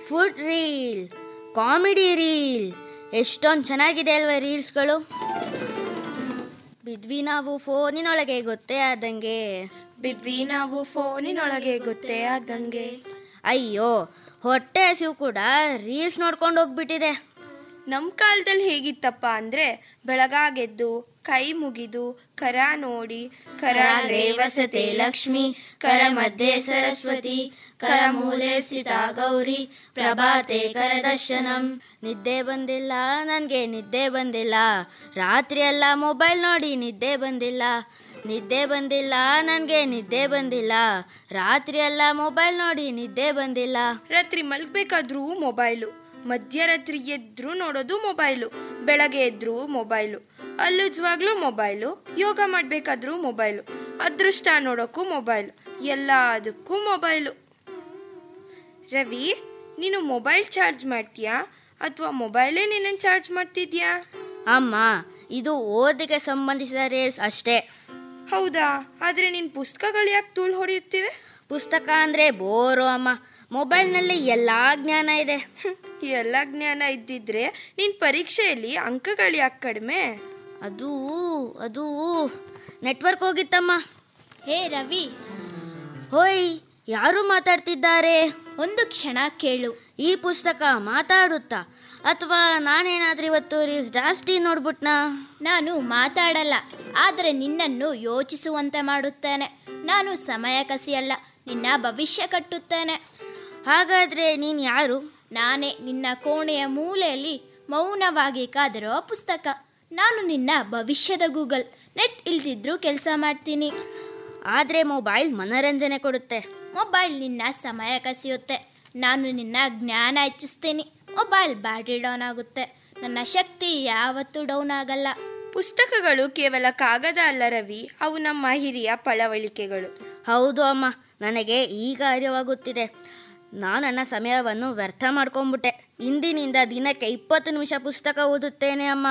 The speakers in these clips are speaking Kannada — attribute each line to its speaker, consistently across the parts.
Speaker 1: ಫುಡ್ ರೀಲ್ ಕಾಮಿಡಿ ರೀಲ್ ಎಷ್ಟೊಂದು ಚೆನ್ನಾಗಿದೆ ಅಲ್ವಾ ರೀಲ್ಸ್ಗಳು ಬಿದ್ವಿ ನಾವು ಫೋನಿನೊಳಗೆ ಗೊತ್ತೇ ಆದಂಗೆ
Speaker 2: ಬಿದ್ವಿ ನಾವು ಫೋನಿನೊಳಗೆ ಗೊತ್ತೇ ಆದಂಗೆ
Speaker 1: ಅಯ್ಯೋ ಹೊಟ್ಟೆ ಹಸಿವು ಕೂಡ ರೀಲ್ಸ್ ನೋಡ್ಕೊಂಡು ಹೋಗ್ಬಿಟ್ಟಿದೆ
Speaker 2: ನಮ್ಮ ಕಾಲದಲ್ಲಿ ಹೇಗಿತ್ತಪ್ಪ ಅಂದರೆ ಬೆಳಗಾಗೆದ್ದು ಕೈ ಮುಗಿದು ಕರ ನೋಡಿ ಕರ
Speaker 1: ಕರಾಗ್ರೆ ವಸತೆ ಲಕ್ಷ್ಮಿ ಕರ ಮಧ್ಯೆ ಸರಸ್ವತಿ ಕರ ಮೂಲೆ ಸ್ಥಿತ ಗೌರಿ ಪ್ರಭಾತೆ ಕರದರ್ಶನಂ ನಿದ್ದೆ ಬಂದಿಲ್ಲ ನನಗೆ ನಿದ್ದೆ ಬಂದಿಲ್ಲ ರಾತ್ರಿ ಎಲ್ಲ ಮೊಬೈಲ್ ನೋಡಿ ನಿದ್ದೆ ಬಂದಿಲ್ಲ ನಿದ್ದೆ ಬಂದಿಲ್ಲ ನನಗೆ ನಿದ್ದೆ ಬಂದಿಲ್ಲ ರಾತ್ರಿ ಎಲ್ಲ ಮೊಬೈಲ್ ನೋಡಿ ನಿದ್ದೆ ಬಂದಿಲ್ಲ
Speaker 2: ರಾತ್ರಿ ಮಲ್ಗಬೇಕಾದ್ರೂ ಮೊಬೈಲು ಮಧ್ಯರಾತ್ರಿ ಎದ್ರು ನೋಡೋದು ಮೊಬೈಲು ಬೆಳಗ್ಗೆ ಎದ್ರು ಮೊಬೈಲು ಅಲ್ಲುಜ್ವಾಗ್ಲೂ ಮೊಬೈಲು ಯೋಗ ಮಾಡಬೇಕಾದ್ರೂ ಮೊಬೈಲು ಅದೃಷ್ಟ ನೋಡೋಕ್ಕೂ ಮೊಬೈಲು ಎಲ್ಲದಕ್ಕೂ ಮೊಬೈಲು ರವಿ ನೀನು ಮೊಬೈಲ್ ಚಾರ್ಜ್ ಮಾಡ್ತೀಯಾ ಅಥವಾ ಮೊಬೈಲೇ ನಿನ್ನನ್ನು ಚಾರ್ಜ್ ಮಾಡ್ತಿದ್ಯಾ
Speaker 1: ಅಮ್ಮ ಇದು ಓದಿಗೆ ಸಂಬಂಧಿಸಿದ ರೀಲ್ಸ್ ಅಷ್ಟೇ
Speaker 2: ಹೌದಾ ಆದರೆ ನಿನ್ನ ಪುಸ್ತಕಗಳು ಯಾಕೆ ತೂಳು ಹೊಡೆಯುತ್ತಿವೆ
Speaker 1: ಪುಸ್ತಕ ಅಂದರೆ ಬೋರು ಅಮ್ಮ ಮೊಬೈಲ್ನಲ್ಲಿ ಎಲ್ಲ ಜ್ಞಾನ ಇದೆ
Speaker 2: ಹ್ಮ್, ಎಲ್ಲ ಜ್ಞಾನ ಇದ್ದಿದ್ರೆ ನಿನ್ನ ಪರೀಕ್ಷೆಯಲ್ಲಿ ಅಂಕಗಳು ಯಾಕೆ ಕಡಿಮೆ
Speaker 1: ಅದು ಅದು ನೆಟ್ವರ್ಕ್ ಹೋಗಿತ್ತಮ್ಮ
Speaker 3: ಹೇ ರವಿ
Speaker 1: ಹೋಯ್ ಯಾರು ಮಾತಾಡ್ತಿದ್ದಾರೆ
Speaker 3: ಒಂದು ಕ್ಷಣ ಕೇಳು
Speaker 1: ಈ ಪುಸ್ತಕ ಮಾತಾಡುತ್ತಾ ಅಥವಾ ನಾನೇನಾದ್ರೂ ಇವತ್ತು ರೀಲ್ಸ್ ಜಾಸ್ತಿ ನೋಡ್ಬಿಟ್ನಾ
Speaker 3: ನಾನು ಮಾತಾಡಲ್ಲ ಆದರೆ ನಿನ್ನನ್ನು ಯೋಚಿಸುವಂತೆ ಮಾಡುತ್ತೇನೆ ನಾನು ಸಮಯ ಕಸಿಯಲ್ಲ ನಿನ್ನ ಭವಿಷ್ಯ ಕಟ್ಟುತ್ತೇನೆ
Speaker 1: ಹಾಗಾದ್ರೆ ನೀನು ಯಾರು
Speaker 3: ನಾನೇ ನಿನ್ನ ಕೋಣೆಯ ಮೂಲೆಯಲ್ಲಿ ಮೌನವಾಗಿ ಕಾದಿರೋ ಪುಸ್ತಕ ನಾನು ನಿನ್ನ ಭವಿಷ್ಯದ ಗೂಗಲ್ ನೆಟ್ ಇಲ್ದಿದ್ರೂ ಕೆಲಸ ಮಾಡ್ತೀನಿ
Speaker 1: ಆದರೆ ಮೊಬೈಲ್ ಮನೋರಂಜನೆ ಕೊಡುತ್ತೆ
Speaker 3: ಮೊಬೈಲ್ ನಿನ್ನ ಸಮಯ ಕಸಿಯುತ್ತೆ ನಾನು ನಿನ್ನ ಜ್ಞಾನ ಹೆಚ್ಚಿಸ್ತೀನಿ ಮೊಬೈಲ್ ಬ್ಯಾಟ್ರಿ ಡೌನ್ ಆಗುತ್ತೆ ನನ್ನ ಶಕ್ತಿ ಯಾವತ್ತೂ ಡೌನ್ ಆಗಲ್ಲ
Speaker 2: ಪುಸ್ತಕಗಳು ಕೇವಲ ಕಾಗದ ಅಲ್ಲ ರವಿ ಅವು ನಮ್ಮ ಹಿರಿಯ ಪಳವಳಿಕೆಗಳು
Speaker 1: ಹೌದು ಅಮ್ಮ ನನಗೆ ಈಗ ಅರಿವಾಗುತ್ತಿದೆ ನಾನು ನನ್ನ ಸಮಯವನ್ನು ವ್ಯರ್ಥ ಮಾಡ್ಕೊಂಡ್ಬಿಟ್ಟೆ ಇಂದಿನಿಂದ ದಿನಕ್ಕೆ ಇಪ್ಪತ್ತು ನಿಮಿಷ ಪುಸ್ತಕ ಓದುತ್ತೇನೆ ಅಮ್ಮ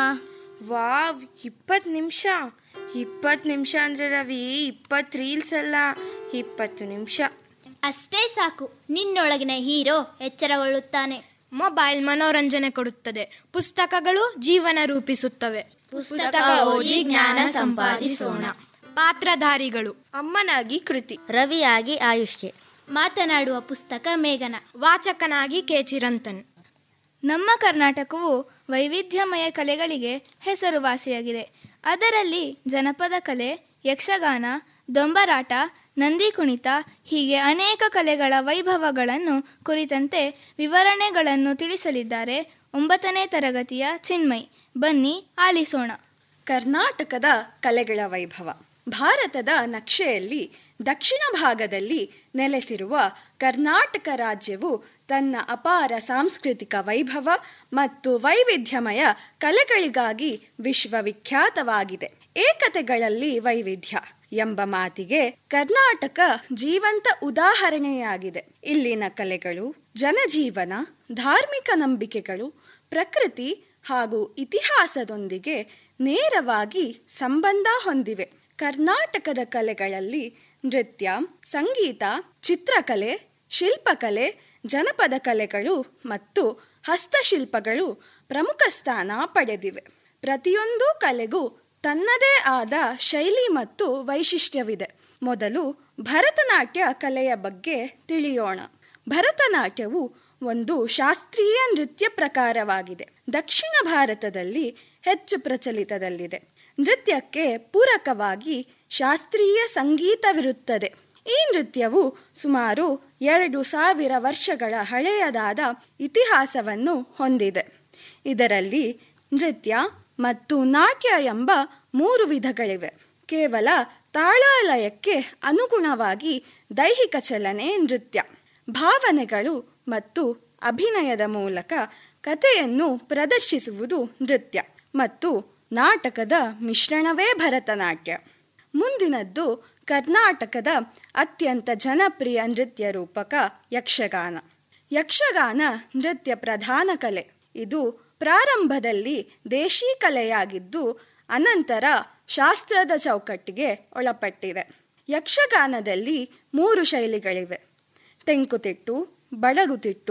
Speaker 2: ವಾವ್ ಇಪ್ಪತ್ತು ನಿಮಿಷ ಇಪ್ಪತ್ತು ನಿಮಿಷ ಅಂದರೆ ರವಿ ಇಪ್ಪತ್ತು ರೀಲ್ಸ್ ಅಲ್ಲ ಇಪ್ಪತ್ತು ನಿಮಿಷ
Speaker 3: ಅಷ್ಟೇ ಸಾಕು ನಿನ್ನೊಳಗಿನ ಹೀರೋ ಎಚ್ಚರಗೊಳ್ಳುತ್ತಾನೆ
Speaker 4: ಮೊಬೈಲ್ ಮನೋರಂಜನೆ ಕೊಡುತ್ತದೆ ಪುಸ್ತಕಗಳು ಜೀವನ ರೂಪಿಸುತ್ತವೆ
Speaker 1: ಪುಸ್ತಕ ಓದಿ ಜ್ಞಾನ ಸಂಪಾದಿಸೋಣ
Speaker 4: ಪಾತ್ರಧಾರಿಗಳು
Speaker 2: ಅಮ್ಮನಾಗಿ ಕೃತಿ
Speaker 1: ರವಿಯಾಗಿ ಆಯುಷ್ಗೆ
Speaker 3: ಮಾತನಾಡುವ ಪುಸ್ತಕ ಮೇಘನ
Speaker 4: ವಾಚಕನಾಗಿ ಕೆ ಚಿರಂತನ್
Speaker 5: ನಮ್ಮ ಕರ್ನಾಟಕವು ವೈವಿಧ್ಯಮಯ ಕಲೆಗಳಿಗೆ ಹೆಸರುವಾಸಿಯಾಗಿದೆ ಅದರಲ್ಲಿ ಜನಪದ ಕಲೆ ಯಕ್ಷಗಾನ ದೊಂಬರಾಟ ನಂದಿ ಕುಣಿತ ಹೀಗೆ ಅನೇಕ ಕಲೆಗಳ ವೈಭವಗಳನ್ನು ಕುರಿತಂತೆ ವಿವರಣೆಗಳನ್ನು ತಿಳಿಸಲಿದ್ದಾರೆ ಒಂಬತ್ತನೇ ತರಗತಿಯ ಚಿನ್ಮಯ್ ಬನ್ನಿ ಆಲಿಸೋಣ
Speaker 6: ಕರ್ನಾಟಕದ ಕಲೆಗಳ ವೈಭವ ಭಾರತದ ನಕ್ಷೆಯಲ್ಲಿ ದಕ್ಷಿಣ ಭಾಗದಲ್ಲಿ ನೆಲೆಸಿರುವ ಕರ್ನಾಟಕ ರಾಜ್ಯವು ತನ್ನ ಅಪಾರ ಸಾಂಸ್ಕೃತಿಕ ವೈಭವ ಮತ್ತು ವೈವಿಧ್ಯಮಯ ಕಲೆಗಳಿಗಾಗಿ ವಿಶ್ವವಿಖ್ಯಾತವಾಗಿದೆ ಏಕತೆಗಳಲ್ಲಿ ವೈವಿಧ್ಯ ಎಂಬ ಮಾತಿಗೆ ಕರ್ನಾಟಕ ಜೀವಂತ ಉದಾಹರಣೆಯಾಗಿದೆ ಇಲ್ಲಿನ ಕಲೆಗಳು ಜನಜೀವನ ಧಾರ್ಮಿಕ ನಂಬಿಕೆಗಳು ಪ್ರಕೃತಿ ಹಾಗೂ ಇತಿಹಾಸದೊಂದಿಗೆ ನೇರವಾಗಿ ಸಂಬಂಧ ಹೊಂದಿವೆ ಕರ್ನಾಟಕದ ಕಲೆಗಳಲ್ಲಿ ನೃತ್ಯ ಸಂಗೀತ ಚಿತ್ರಕಲೆ ಶಿಲ್ಪಕಲೆ ಜನಪದ ಕಲೆಗಳು ಮತ್ತು ಹಸ್ತಶಿಲ್ಪಗಳು ಪ್ರಮುಖ ಸ್ಥಾನ ಪಡೆದಿವೆ ಪ್ರತಿಯೊಂದು ಕಲೆಗೂ ತನ್ನದೇ ಆದ ಶೈಲಿ ಮತ್ತು ವೈಶಿಷ್ಟ್ಯವಿದೆ ಮೊದಲು ಭರತನಾಟ್ಯ ಕಲೆಯ ಬಗ್ಗೆ ತಿಳಿಯೋಣ ಭರತನಾಟ್ಯವು ಒಂದು ಶಾಸ್ತ್ರೀಯ ನೃತ್ಯ ಪ್ರಕಾರವಾಗಿದೆ ದಕ್ಷಿಣ ಭಾರತದಲ್ಲಿ ಹೆಚ್ಚು ಪ್ರಚಲಿತದಲ್ಲಿದೆ ನೃತ್ಯಕ್ಕೆ ಪೂರಕವಾಗಿ ಶಾಸ್ತ್ರೀಯ ಸಂಗೀತವಿರುತ್ತದೆ ಈ ನೃತ್ಯವು ಸುಮಾರು ಎರಡು ಸಾವಿರ ವರ್ಷಗಳ ಹಳೆಯದಾದ ಇತಿಹಾಸವನ್ನು ಹೊಂದಿದೆ ಇದರಲ್ಲಿ ನೃತ್ಯ ಮತ್ತು ನಾಟ್ಯ ಎಂಬ ಮೂರು ವಿಧಗಳಿವೆ ಕೇವಲ ತಾಳಲಯಕ್ಕೆ ಅನುಗುಣವಾಗಿ ದೈಹಿಕ ಚಲನೆ ನೃತ್ಯ ಭಾವನೆಗಳು ಮತ್ತು ಅಭಿನಯದ ಮೂಲಕ ಕಥೆಯನ್ನು ಪ್ರದರ್ಶಿಸುವುದು ನೃತ್ಯ ಮತ್ತು ನಾಟಕದ ಮಿಶ್ರಣವೇ ಭರತನಾಟ್ಯ ಮುಂದಿನದ್ದು ಕರ್ನಾಟಕದ ಅತ್ಯಂತ ಜನಪ್ರಿಯ ನೃತ್ಯ ರೂಪಕ ಯಕ್ಷಗಾನ ಯಕ್ಷಗಾನ ನೃತ್ಯ ಪ್ರಧಾನ ಕಲೆ ಇದು ಪ್ರಾರಂಭದಲ್ಲಿ ದೇಶಿ ಕಲೆಯಾಗಿದ್ದು ಅನಂತರ ಶಾಸ್ತ್ರದ ಚೌಕಟ್ಟಿಗೆ ಒಳಪಟ್ಟಿದೆ ಯಕ್ಷಗಾನದಲ್ಲಿ ಮೂರು ಶೈಲಿಗಳಿವೆ ತೆಂಕುತಿಟ್ಟು ಬಡಗುತಿಟ್ಟು